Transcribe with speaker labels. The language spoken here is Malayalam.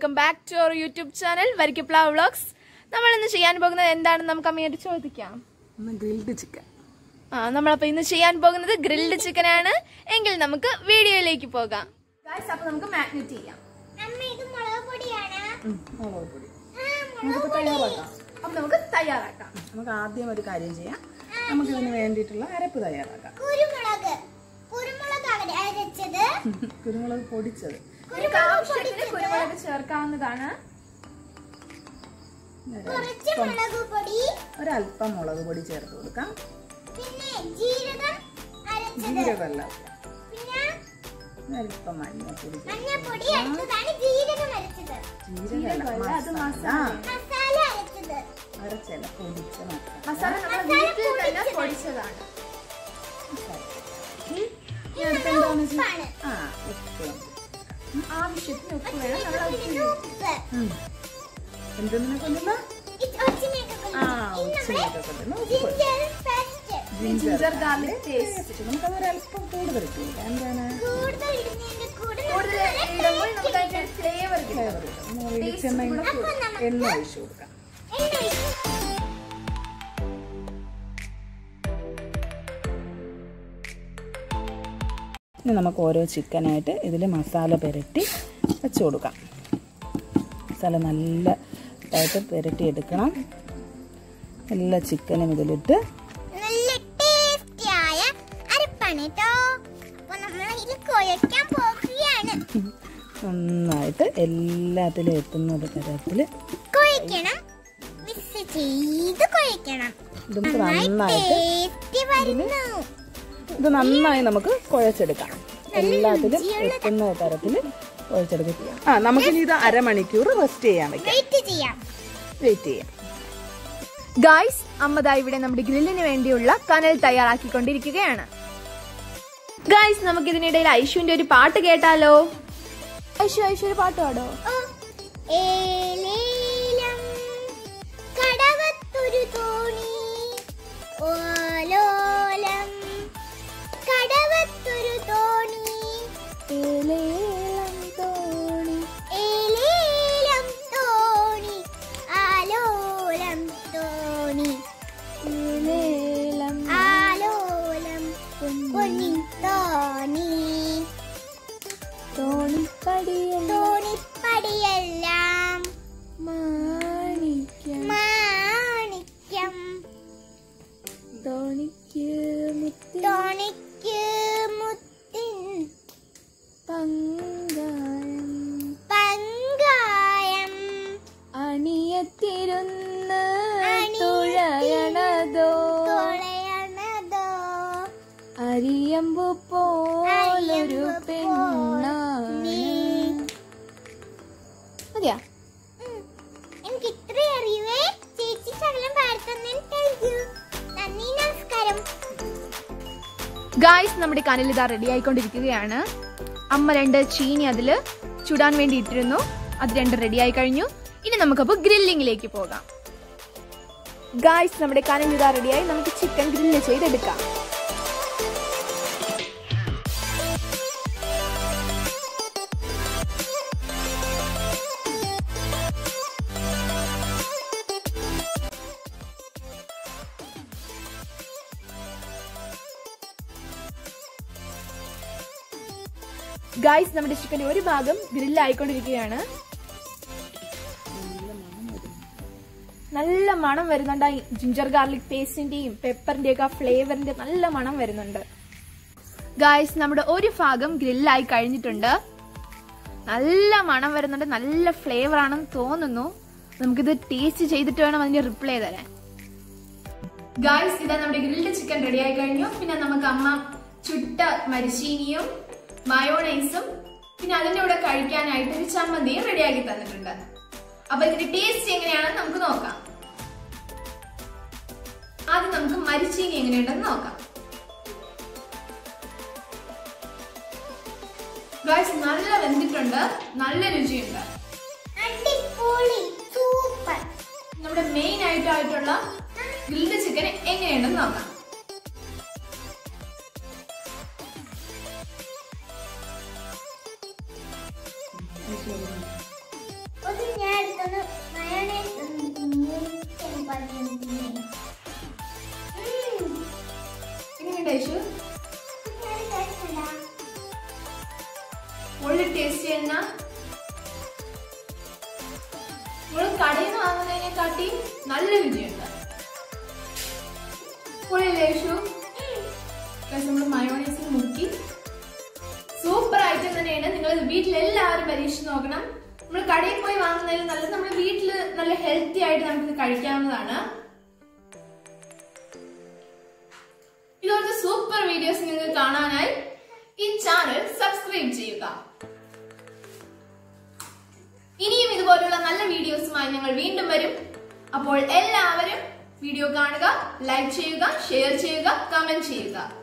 Speaker 1: Welcome back to our YouTube channel Varikkaplavu vlogs നമ്മൾ ഇന്ന് ചെയ്യാൻ പോകുന്നത് എന്താണെന്ന് നമുക്ക് അമ്മയോട് ചോദിക്കാം
Speaker 2: ഒന്ന് ഗ്രിൽഡ് ചിക്കൻ
Speaker 1: ആ നമ്മളപ്പോ ഇന്ന് ചെയ്യാൻ പോകുന്നത് ഗ്രിൽഡ് ചിക്കൻ ആണ് എങ്കിൽ നമുക്ക് വീഡിയോയിലേക്ക് പോകാം അപ്പൊ നമുക്ക് മാഗ്നറ്റ് ചെയ്യാം
Speaker 3: അമ്മ ഇത് മുളക് പൊടിയാണ്
Speaker 2: മുളക് പൊടി
Speaker 3: ആ,
Speaker 2: നമുക്ക് തയ്യാറാക്കാം
Speaker 1: അപ്പൊ നമുക്ക് തയ്യാറാക്കാം
Speaker 2: നമുക്ക് ആദ്യം ഒരു കാര്യം ചെയ്യാം നമുക്ക് ഇതിന് വേണ്ടിയിട്ടുള്ള അരപ്പ് തയ്യാറാക്കാം
Speaker 3: കുരുമുളക് കുരുമുളക് അവിടെ അരച്ചത്
Speaker 2: കുരുമുളക് പൊടിച്ചത്
Speaker 1: നമുക്ക് ആവശ്യത്തിന് കുരുമുളക് ചേർക്കാവുന്നതാണ്
Speaker 3: കുറച്ച് മുളക് പൊടി
Speaker 2: ഒരല്പം മുളക് പൊടി ചേർത്ത് കൊടുക്കാം
Speaker 3: പിന്നെ ജീരകം അരച്ചത്
Speaker 2: ജീരകമല്ല
Speaker 3: പിന്നെ
Speaker 2: ഒരല്പം മഞ്ഞപ്പൊടി ചേർത്ത്
Speaker 3: മഞ്ഞപ്പൊടി അരച്ചതാണ് ജീരകം അരച്ചത്
Speaker 2: ജീരകമല്ല മസാല
Speaker 3: മസാല അരച്ചത്
Speaker 2: അരച്ചല്ല പൊടിച്ച മസാല
Speaker 1: മസാല നമ്മൾ വീട്ടിൽ തന്നെ പൊടിച്ചതാണ്
Speaker 2: ഇനി അടുത്ത എന്താണെന്ന് വെച്ചാൽ
Speaker 3: ഉപ്പാണ്
Speaker 2: ആ ഉപ്പ്
Speaker 1: ആവശ്യത്തിന് ഉപ്പ് വേണം നമ്മൾ
Speaker 3: പിന്നെ ഉപ്പ്
Speaker 2: എന്തെന്നെ കൊണ്ടുള്ള
Speaker 3: ഇത് ഒച്ചിനെയൊക്കെ
Speaker 2: ആ
Speaker 3: കൊണ്ടുവന്നു.
Speaker 2: ഉച്ചയൊക്കെ കൊണ്ടുള്ള ഉപ്പ്
Speaker 3: ginger paste
Speaker 1: ginger garlic paste
Speaker 2: നമുക്കതൊരു അല്പം കൂടുതൽ ഇട്ട് കൊടുക്കാം എന്താണ്
Speaker 3: കൂടുതൽ ഇടുന്നതിന്റെ കൂടെ
Speaker 1: കൂടുതൽ ഇടുമ്പോൾ നമുക്ക് അതിന്റെ ഫ്ലേവർ കിട്ടും
Speaker 2: ഫ്ലേവർ കിട്ടും നമ്മൾ വെളിച്ചെണ്ണ
Speaker 3: അപ്പൊ നമുക്ക്
Speaker 2: എണ്ണ ഒഴിച്ചു കൊടുക്കാം
Speaker 3: എണ്ണ ഒഴിച്ച്
Speaker 2: ഇനി നമുക്ക് ഓരോ ചിക്കനായിട്ട് ഇതിൽ മസാല പുരട്ടി വെച്ച് കൊടുക്കാം മസാല നല്ല ആയിട്ട് പുരട്ടി എടുക്കണം എല്ലാ ചിക്കനും ഇതിലിട്ട്
Speaker 3: നല്ല ടേസ്റ്റിയായ അരപ്പാണ് കേട്ടോ അപ്പൊ നമ്മൾ ഇതിൽ കുഴക്കാൻ പോകുകയാണ്
Speaker 2: നന്നായിട്ട് എല്ലാത്തിലും എത്തുന്ന ഒരു തരത്തിൽ
Speaker 3: കുഴക്കണം മിക്സ് ചെയ്ത് കുഴക്കണം
Speaker 2: ഇത് നമുക്ക് നന്നായിട്ട്
Speaker 3: ടേസ്റ്റി വരുന്നു
Speaker 2: ഇത് നന്നായി നമുക്ക് കുഴച്ചെടുക്കാം എല്ലാത്തിലും എത്തുന്ന തരത്തിൽ കുഴച്ചെടുക്കുക ആ നമുക്കിനി ഇത് അരമണിക്കൂർ റെസ്റ്റ് ചെയ്യാൻ വെക്കാം
Speaker 3: വെയിറ്റ് ചെയ്യാം
Speaker 2: വെയിറ്റ് ചെയ്യാം
Speaker 1: ഗായ്സ് അമ്മദാ ഇവിടെ നമ്മുടെ ഗ്രില്ലിന് വേണ്ടിയുള്ള കനൽ തയ്യാറാക്കിക്കൊണ്ടിരിക്കുകയാണ് ഗായ്സ് നമുക്ക് ഇതിനിടയിൽ ഐഷുവിന്റെ ഒരു പാട്ട് കേട്ടാലോ ഐഷു ഐഷു ഒരു പാട്ട് പാടോ
Speaker 3: ഓ, ഏലേലം കടവത്തൊരു തോണി ഓലോലം കടവത്തൊരു തോണി
Speaker 1: ഏലേലം തോണി
Speaker 3: ഏലേലം തോണി ആലോലം തോണി
Speaker 1: ഏലേലം
Speaker 3: ആലോലം പൊന്നിൻ തോണി
Speaker 1: തോണിപ്പടിയൽ
Speaker 3: തോണിപ്പടിയെല്ലാം
Speaker 1: മാണിക്യം
Speaker 3: മാണിക്യം
Speaker 1: തോണിക്ക് മുത്തി
Speaker 3: തോണിക്ക് മുത്തിൻ
Speaker 1: പങ്കായം
Speaker 3: പങ്കായം
Speaker 1: അണിയത്തിരുന്ന്
Speaker 3: അണിയത്തിരുന്ന്
Speaker 1: തുഴയണതോ
Speaker 3: തുഴയണതോ
Speaker 1: അരിയമ്പു പോലൊരു
Speaker 3: അരിയമ്പു
Speaker 1: പെണ്ണാണ് മതിയാ
Speaker 3: ഉം. എനിക്ക് ഇത്ര അറിയുവേ ചേച്ചി ശകലം പാടുത്തന്നതിന് താങ്ക് യു നന്ദി നമസ്കാരം
Speaker 1: ഗായ്സ് നമ്മുടെ കനൽ ഇതാ റെഡി ആയിക്കൊണ്ടിരിക്കുകയാണ് അമ്മ രണ്ട് ചീനി അതില് ചുടാൻ വേണ്ടി ഇട്ടിരുന്നു അത് രണ്ട് റെഡി ആയി കഴിഞ്ഞു ഇനി നമുക്കപ്പോൾ ഗ്രില്ലിങ്ങിലേക്ക് പോകാം ഗായ്സ് നമ്മുടെ കനൽ ഇതാ റെഡിയായി നമുക്ക് ചിക്കൻ ഗ്രില്ല് ചെയ്തെടുക്കാം ഗായ്സ് നമ്മുടെ ചിക്കൻ ഒരു ഭാഗം ഗ്രില്ല് ആയിക്കൊണ്ടിരിക്കുകയാണ് നല്ല മണം വരുന്നുണ്ട് ആ ജിഞ്ചർ ഗാർലിക് പേസ്റ്റിന്റെയും പെപ്പറിന്റെയും ഒക്കെ ഫ്ലേവറിന്റെ നല്ല മണം വരുന്നുണ്ട് ഗായ്സ് നമ്മുടെ ഒരു ഭാഗം ഗ്രില്ലായി കഴിഞ്ഞിട്ടുണ്ട് നല്ല മണം വരുന്നുണ്ട് നല്ല ഫ്ലേവർ ആണെന്ന് തോന്നുന്നു നമുക്കിത് ടേസ്റ്റ് ചെയ്തിട്ട് വേണം അതിന്റെ റിപ്ലൈ തരാൻ ഗായ്സ് ഇതാ നമ്മുടെ ഗ്രിൽഡ് ചിക്കൻ റെഡി ആയി കഴിഞ്ഞു പിന്നെ നമുക്ക് അമ്മ ചുട്ട മരിച്ചീനിയും മയോണൈസും പിന്നെ അതിന്റെ കൂടെ കഴിക്കാനായിട്ട് ഒരു ചമ്മന്തിയും റെഡിയാക്കി തന്നിട്ടുണ്ട് അപ്പൊ ഇതിന്റെ ടേസ്റ്റ് എങ്ങനെയാണെന്ന് നമുക്ക് നോക്കാം ആദ്യം നമുക്ക് മരിച്ചീനി എങ്ങനെയുണ്ടെന്ന് നോക്കാം ഗായ്സ് നല്ല വെന്തിട്ടുണ്ട് നല്ല രുചിയുണ്ട്
Speaker 3: അടിപൊളി സൂപ്പർ
Speaker 1: നമ്മുടെ മെയിൻ ആയിട്ടുള്ള ഗ്രിൽഡ് ചിക്കൻ എങ്ങനെയുണ്ടെന്ന് നോക്കാം എങ്ങനെയുണ്ട് യേശു ഉള്ളി ടേസ്റ്റ് ചെയ്യുന്ന നമ്മൾ കടയിൽ നിന്ന് വാങ്ങുന്നതിനെക്കാട്ടി നല്ല രുചിയുണ്ട് പൊളിയല്ലേ യേശു നമ്മൾ മയോണൈസിൽ മുക്കി സൂപ്പർ ഐറ്റം തന്നെയാണ് നിങ്ങൾ വീട്ടിൽ എല്ലാവരും പരീക്ഷിച്ച് നോക്കണം നമ്മൾ കടയിൽ പോയി വാങ്ങുന്നതിൽ നല്ലത് നമ്മുടെ വീട്ടിൽ നല്ല ഹെൽത്തി ആയിട്ട് നമുക്ക് കഴിക്കാവുന്നതാണ് ഇതുപോലത്തെ സൂപ്പർ വീഡിയോസ് നിങ്ങൾക്ക് കാണാനായി ഈ ചാനൽ സബ്സ്ക്രൈബ് ചെയ്യുക ഇനിയും ഇതുപോലുള്ള നല്ല വീഡിയോസുമായി ഞങ്ങൾ വീണ്ടും വരും അപ്പോൾ എല്ലാവരും വീഡിയോ കാണുക ലൈക്ക് ചെയ്യുക ഷെയർ ചെയ്യുക കമന്റ് ചെയ്യുക